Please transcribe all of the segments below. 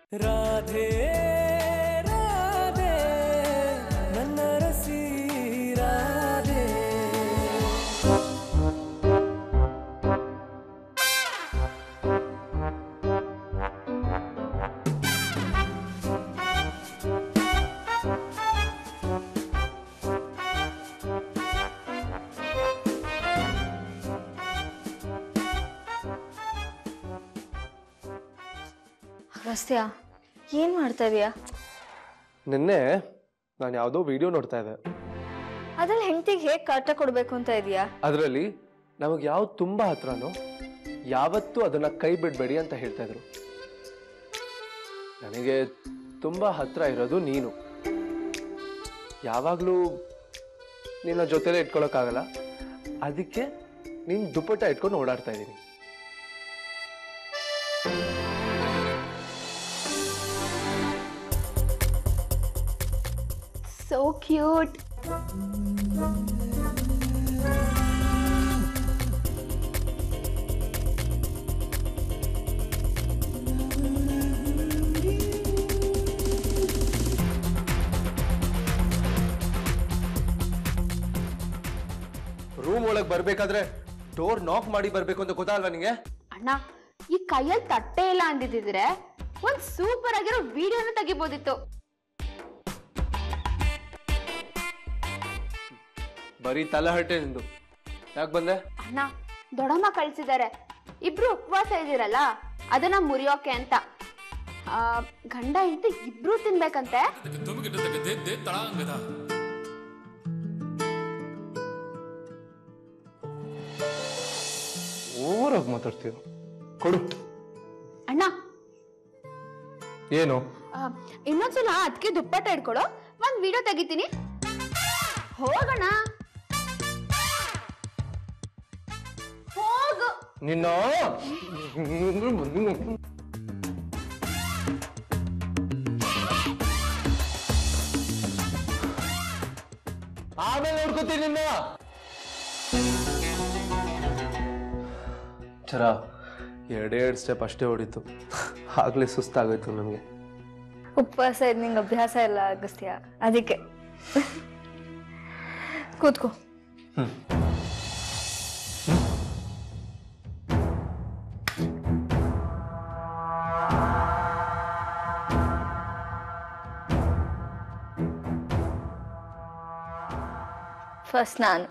ರಾಧೆ ರಾಧೆ ನನ್ನ ರಸಿ ರಾಧೆ ಅಗಸ್ತ್ಯ ಏನ್ ಮಾಡ್ತಾ ಇದೀಯಾ ನಿನ್ನೆ ನಾನು ಯಾವುದೋ ವಿಡಿಯೋ ನೋಡ್ತಾ ಇದ್ದೆ ಅದ್ರಲ್ಲಿ ಹೆಂಡತಿಗೆ ಹೇಗ್ ಕಾಟ ಕೊಡ್ಬೇಕು ಅಂತ ಇದೀಯಾ ಅದರಲ್ಲಿ ನಮಗೆ ಯಾವ್ದು ತುಂಬ ಹತ್ರನೋ ಯಾವತ್ತೂ ಅದನ್ನ ಕೈ ಬಿಡಬೇಡಿ ಅಂತ ಹೇಳ್ತಾ ಇದ್ರು ನನಗೆ ತುಂಬ ಹತ್ರ ಇರೋದು ನೀನು ಯಾವಾಗಲೂ ನಿನ್ನ ಜೊತೆಲೇ ಇಟ್ಕೊಳಕ್ಕಾಗಲ್ಲ ಅದಕ್ಕೆ ನೀನು ದುಪ್ಪಟ್ಟ ಇಟ್ಕೊಂಡು ಓಡಾಡ್ತಾ ಇದ್ದೀನಿ ಸೋ ಕ್ಯೂಟ್ ರೂಮ್ ಒಳಗೆ ಬರ್ಬೇಕಾದ್ರೆ ಡೋರ್ ನಾಕ್ ಮಾಡಿ ಬರ್ಬೇಕು ಅಂತ ಗೊತ್ತಲ್ವಾ ನಿಂಗೆ ಅಣ್ಣ ಈ ಕೈಯಲ್ಲಿ ತಟ್ಟೆ ಇಲ್ಲ ಅಂದಿದ್ರೆ ಒಂದ್ ಸೂಪರ್ ಆಗಿರೋ ವಿಡಿಯೋನ ತೆಗಿಬೋದಿತ್ತು ಬರೀ ತಲೆಹರಟೆ ನಿಂದು ಯಾಕೆ ಬಂದೆ ಅಣ್ಣ ದೊಡ್ಡಮ್ಮ ಕಳ್ಸಿದ್ದಾರೆ ಇಬ್ರು ಉಪವಾಸ ಇದ್ದೀರಲ್ಲ ಅದನ್ನ ಮುರಿಯೋಕೆ ಅಂತ ಆ, ಗಂಡ ಹೆಂಡತಿ ಇಬ್ರು ತಿನ್ಬೇಕಂತೆ ಓವರಾಗಿ ಮಾತಾಡ್ತೀಯ ಕೊಡು ಅಣ್ಣ ಏನು ಆ, ಇನ್ನೊಂದ್ಸಲ ಅದಕ್ಕೆ ದುಪ್ಪಟ್ಟ ಇಟ್ಕೊಡು ಒಂದ್ ವಿಡಿಯೋ ತೆಗಿತೀನಿ ಹೋಗೋಣ ಹೋಗು ನಿನ್ನ ಆಮೇಲೆ ನೋಡ್ಕೋತೀನಿ ನಿನ್ನ ಚರ ಎರಡೇ ಎರಡು ಸ್ಟೆಪ್ ಅಷ್ಟೇ ಹೊಡಿತು ಆಗ್ಲೇ ಸುಸ್ತಾಗೋಯ್ತು ನನಗೆ ಉಪವಾಸ ಇದ್ ನಿಂಗೆ ಅಭ್ಯಾಸ ಇಲ್ಲ ಅಗಸ್ತ್ಯ ಅದಕ್ಕೆ ಕೂತ್ಕೋ ಫಸ್ಟ್ ನಾನು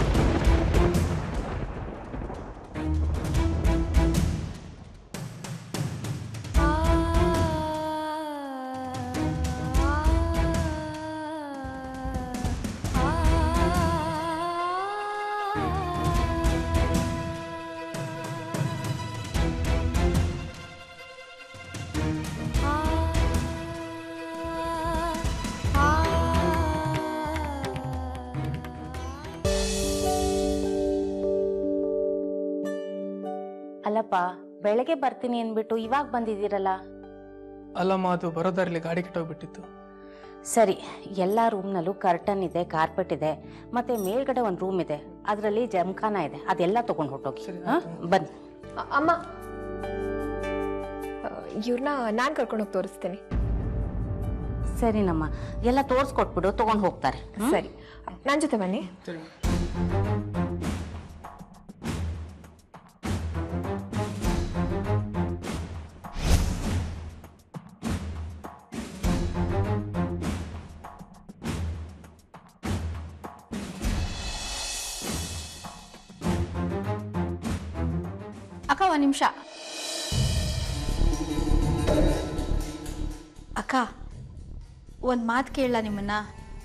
ಅಲ್ಲಪ್ಪ ಬೆಳಗ್ಗೆ ಬರ್ತೀನಿ ಅಂದ್ಬಿಟ್ಟು ಇವಾಗ ಬಂದಿದ್ದೀರಲ್ಲ ಅಲ್ಲಮ್ಮ ಅದು ಬರೋದಾರಲ್ಲಿ ಗಾಡಿ ಕೆಟ್ಟೋಗ್ಬಿಟ್ಟಿತ್ತು ಸರಿ ಎಲ್ಲ ರೂಮ್ನಲ್ಲೂ ಕರ್ಟನ್ ಇದೆ ಕಾರ್ಪೆಟ್ ಇದೆ ಮತ್ತೆ ಮೇಲ್ಗಡೆ ಒಂದು ರೂಮ್ ಇದೆ ಅದರಲ್ಲಿ ಜಮಖಾನ ಇದೆ ಅದೆಲ್ಲ ತಗೊಂಡು ಹೊಟ್ಟೋಗಿ ಸರಿ, ಹಾ ಬನ್ನಿ ಅ- ಅಮ್ಮ ಇವ್ರನ್ನ ನಾನು ಕರ್ಕೊಂಡು ಹೋಗಿ ತೋರಿಸ್ತೀನಿ ಸರಿನಮ್ಮ ಎಲ್ಲ ತೋರಿಸ್ಕೊಟ್ಬಿಡು ತಗೊಂಡು ಹೋಗ್ತಾರೆ ಹ್ಮ್? ಸರಿ ನನ್ನ ಜೊತೆ ಬನ್ನಿ ಸರಿ ಅಕ್ಕ ಒಂದು ನಿಮಿಷ ಅಕ್ಕ ಒಂದು ಮಾತು ಕೇಳಲ್ಲ ನಿಮ್ಮನ್ನ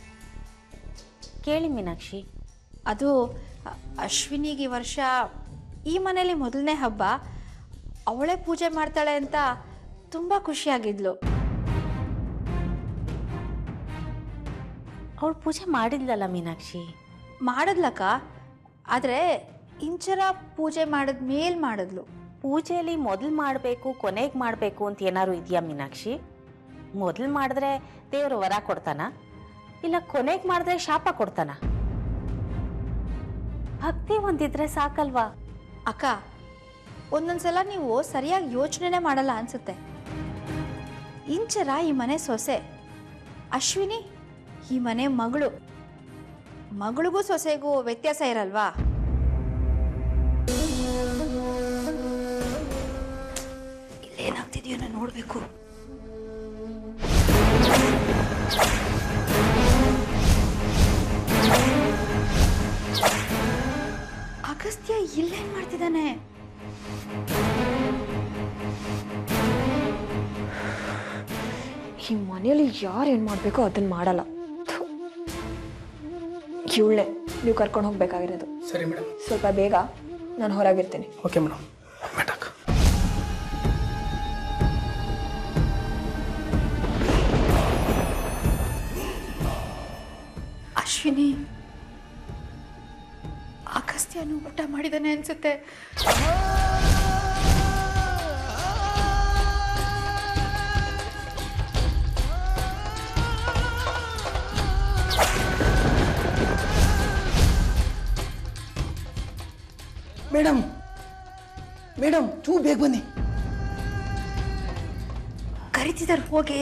ಕೇಳಿ ಮೀನಾಕ್ಷಿ ಅದು ಅ- ಅಶ್ವಿನಿಗೆ ಈ ವರ್ಷ ಈ ಮನೇಲಿ ಮೊದಲನೇ ಹಬ್ಬ ಅವಳೇ ಪೂಜೆ ಮಾಡ್ತಾಳೆ ಅಂತ ತುಂಬ ಖುಷಿಯಾಗಿದ್ಲು ಅವಳು ಪೂಜೆ ಮಾಡಿದ್ಲಲ್ಲ ಮೀನಾಕ್ಷಿ ಮಾಡಿದ್ಲಕ್ಕ ಆದರೆ ಇಂಚರ ಪೂಜೆ ಮಾಡಿದ ಮೇಲ್ ಮಾಡಿದ್ಲು ಪೂಜೆಯಲ್ಲಿ ಮೊದಲು ಮಾಡಬೇಕು ಕೊನೆಗೆ ಮಾಡಬೇಕು ಅಂತ ಏನಾದ್ರು ಇದೆಯಾ ಮೀನಾಕ್ಷಿ ಮೊದಲು ಮಾಡಿದ್ರೆ ದೇವರು ವರ ಕೊಡ್ತಾನ ಇಲ್ಲ ಕೊನೆಗೆ ಮಾಡಿದ್ರೆ ಶಾಪ ಕೊಡ್ತಾನ ಭಕ್ತಿ ಒಂದಿದ್ರೆ ಸಾಕಲ್ವಾ ಅಕ್ಕ ಒಂದೊಂದ್ಸಲ ನೀವು ಸರಿಯಾಗಿ ಯೋಚನೆನೇ ಮಾಡಲ್ಲ ಅನ್ಸುತ್ತೆ ಇಂಚರ ಈ ಮನೆ ಸೊಸೆ ಅಶ್ವಿನಿ ಈ ಮನೆ ಮಗಳು ಮಗಳಿಗೂ ಸೊಸೆಗೂ ವ್ಯತ್ಯಾಸ ಇರಲ್ವಾ ಇಲ್ಲೇನಾಗ್ತಿದೆಯೋ ನಾನು ನೋಡಬೇಕು ಅಗಸ್ತ್ಯ ಇಲ್ಲೇನ್ ಮಾಡ್ತಿದ್ದಾನೆ ಈ ಮನೆಯಲ್ಲಿ ಯಾರು ಏನು ಮಾಡಬೇಕೋ ಅದನ್ನು ಮಾಡಲ್ಲ ಇವಳೆ ನೀವು ಕರ್ಕೊಂಡು ಹೋಗ್ಬೇಕಾಗಿರೋದು ಸರಿ ಮೇಡಮ್ ಸ್ವಲ್ಪ ಬೇಗ ನಾನು ಹೊರಗಿರ್ತೀನಿ ಓಕೆ ಮೇಡಮ್ ಮೇಡಕ್ ಅಶ್ವಿನಿ ಅಗಸ್ತ್ಯನು ಊಟ ಮಾಡಿದಾನೆ ಅನ್ಸುತ್ತೆ ಮೇಡಮ್ ಮೇಡಮ್ ಚೂ ಬೇಗ ಬನ್ನಿ ಕರಿತಿದ್ದಾರೆ ಹೋಗಿ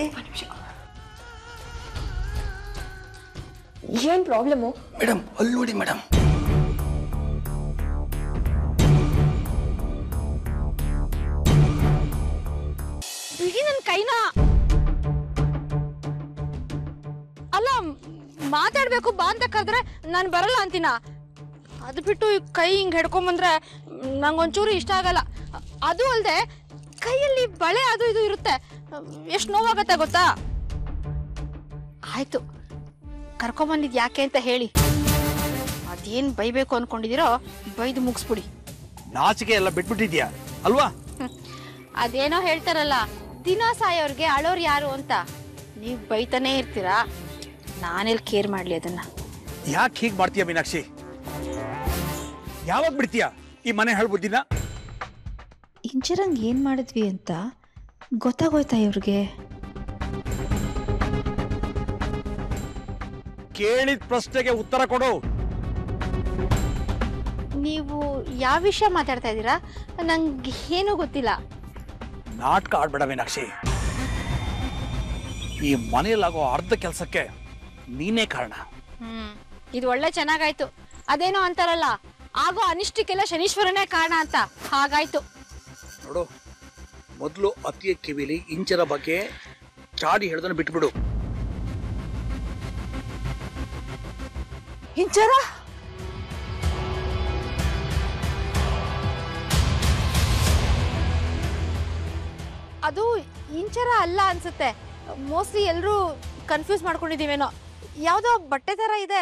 ಏನು ಪ್ರಾಬ್ಲಮ್ಮು ಮೇಡಮ್ ಅಲ್ಲಿ ನೋಡಿ ಮೇಡಮ್ ಬಿಡಿ ನನ್ನ ಕೈನ ಅಲ್ಲ ಮಾತಾಡ್ಬೇಕು ಬಾ ಅಂತ ಕರೆದ್ರೆ ನಾನು ಬರಲ್ಲ ಅಂತೀನ ಅದು ಬಿಟ್ಟು ಈ ಕೈ ಹಿಂಗೆ ಹಿಡ್ಕೊಂಬಂದ್ರೆ ನಂಗೊಂಚೂರು ಇಷ್ಟ ಆಗಲ್ಲ ಅದು ಅಲ್ಲದೆ ಕೈಯಲ್ಲಿ ಬಳೆ ಅದು ಇದು ಇರುತ್ತೆ ಎಷ್ಟು ನೋವಾಗತ್ತೆ ಗೊತ್ತಾ ಆಯ್ತು ಕರ್ಕೊಂಬಂದಿದ್ ಯಾಕೆ ಅಂತ ಹೇಳಿ ಅದೇನು ಬೈಬೇಕು ಅನ್ಕೊಂಡಿದ್ದೀರೋ ಬೈದು ಮುಗಿಸ್ಬಿಡಿ ನಾಚಿಕೆ ಎಲ್ಲ ಬಿಟ್ಬಿಟ್ಟಿದ್ಯಾ ಅಲ್ವಾ ಅದೇನೋ ಹೇಳ್ತಾರಲ್ಲ ದಿನ ಸಾಯೋರ್ಗೆ ಅಳೋರ್ ಯಾರು ಅಂತ ನೀವು ಬೈತಾನೆ ಇರ್ತೀರಾ ನಾನೆಲ್ಲಿ ಕೇರ್ ಮಾಡ್ಲಿ ಅದನ್ನ ಯಾಕೆ ಹೀಗೆ ಮಾಡ್ತೀಯ ಮೀನಾಕ್ಷಿ ಯಾವಾಗ ಬಿಡ್ತೀಯ ಈ ಮನೆ ಹೇಳ್ಬುದ್ದಿನ ಇಂಚರಂಗ್ ಏನ್ ಮಾಡಿದ್ವಿ ಅಂತ ಗೊತ್ತಾಗೋಯ್ತಾ ಇವ್ರಿಗೆ ಕೇಳಿದ ಪ್ರಶ್ನೆಗೆ ಉತ್ತರ ಕೊಡು ನೀವು ಯಾವ ವಿಷಯ ಮಾತಾಡ್ತಾ ಇದ್ದೀರಾ ನಂಗೆ ಏನೂ ಗೊತ್ತಿಲ್ಲ ನಾಟಕ ಆಡ್ಬೇಡ ಮೀನಾಕ್ಷಿ ಈ ಮನೆಯಲ್ಲಾಗೋ ಅರ್ಧ ಕೆಲಸಕ್ಕೆ ನೀನೇ ಕಾರಣ ಹ್ಮ್ ಇದು ಒಳ್ಳೆ ಚೆನ್ನಾಗಾಯ್ತು ಅದೇನೋ ಅಂತಾರಲ್ಲ ಆಗೋ ಅನಿಷ್ಟಕ್ಕೆಲ್ಲ ಶನೀಶ್ವರನೇ ಕಾರಣ ಅಂತ ಹಾಗಾಯ್ತು ನೋಡು ಮೊದಲು ಅತಿಯ ಕಿವಿಲಿ ಇಂಚರ ಬಗ್ಗೆ ಚಾಡಿ ಹೇಳ್ದನ್ನ ಬಿಟ್ಬಿಡು ಇಂಚರ ಅದು ಇಂಚರ ಅಲ್ಲ ಅನ್ಸುತ್ತೆ ಮೋಸ್ಟ್ಲಿ ಎಲ್ಲರೂ ಕನ್ಫ್ಯೂಸ್ ಮಾಡ್ಕೊಂಡಿದೀವೇನೋ ಯಾವುದೋ ಬಟ್ಟೆ ಥರ ಇದೆ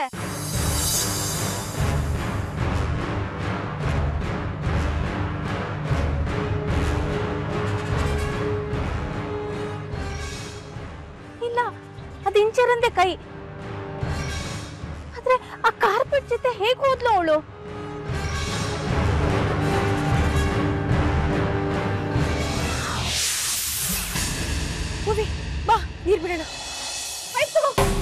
ಇಲ್ಲ ಅದು ಇಂಚರಂದೆ ಕೈ ಆದ್ರೆ ಆ ಕಾರ್ಪೆಟ್ ಜೊತೆ ಹೇಗ್ ಹೋದ್ಲು ಅವಳು ಬಾ ನೀರ್ ಬಿಡೋಣ ಆಯ್ತು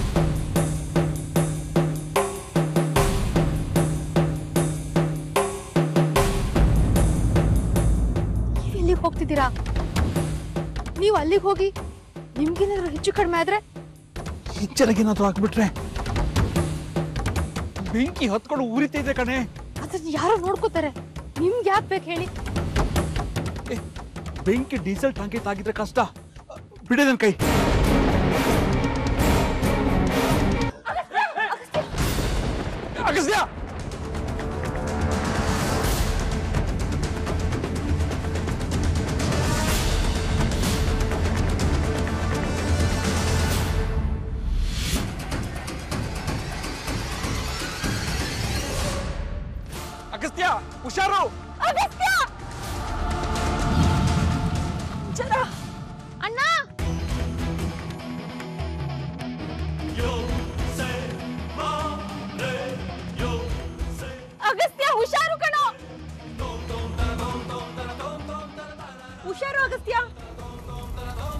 ನೀವ್ ಎಲ್ಲಿಗೆ ಹೋಗ್ತಿದ್ದೀರಾ ನೀವು ಅಲ್ಲಿಗೆ ಹೋಗಿ ನಿಮ್ಗೇನಾದ್ರು ಹೆಚ್ಚು ಕಡಿಮೆ ಆದ್ರೆ ಇಂಚರಗೇನಾದ್ರೂ ಹಾಕ್ಬಿಟ್ರೆ ಬೆಂಕಿ ಹೊತ್ಕೊಂಡು ಉರಿತೈತೆ ಕಣೆ ಅದನ್ನ ಯಾರೋ ನೋಡ್ಕೋತಾರೆ ನಿಮ್ಗೆ ಯಾಕೆ ಬೇಕು ಹೇಳಿ ಬೆಂಕಿ ಡೀಸೆಲ್ ಟಾಂಕಿ ತಾಗಿದ್ರೆ ಕಷ್ಟ ಬಿಡೆ ನನ್ ಕೈ ಅಗಸ್ತ್ಯ ಅಗಸ್ತ್ಯ ಹುಷಾರು ಅಣ್ಣ ಅಗಸ್ತ್ಯ ಹುಷಾರು ಕಣೋ ಹುಷಾರು ಅಗಸ್ತ್ಯ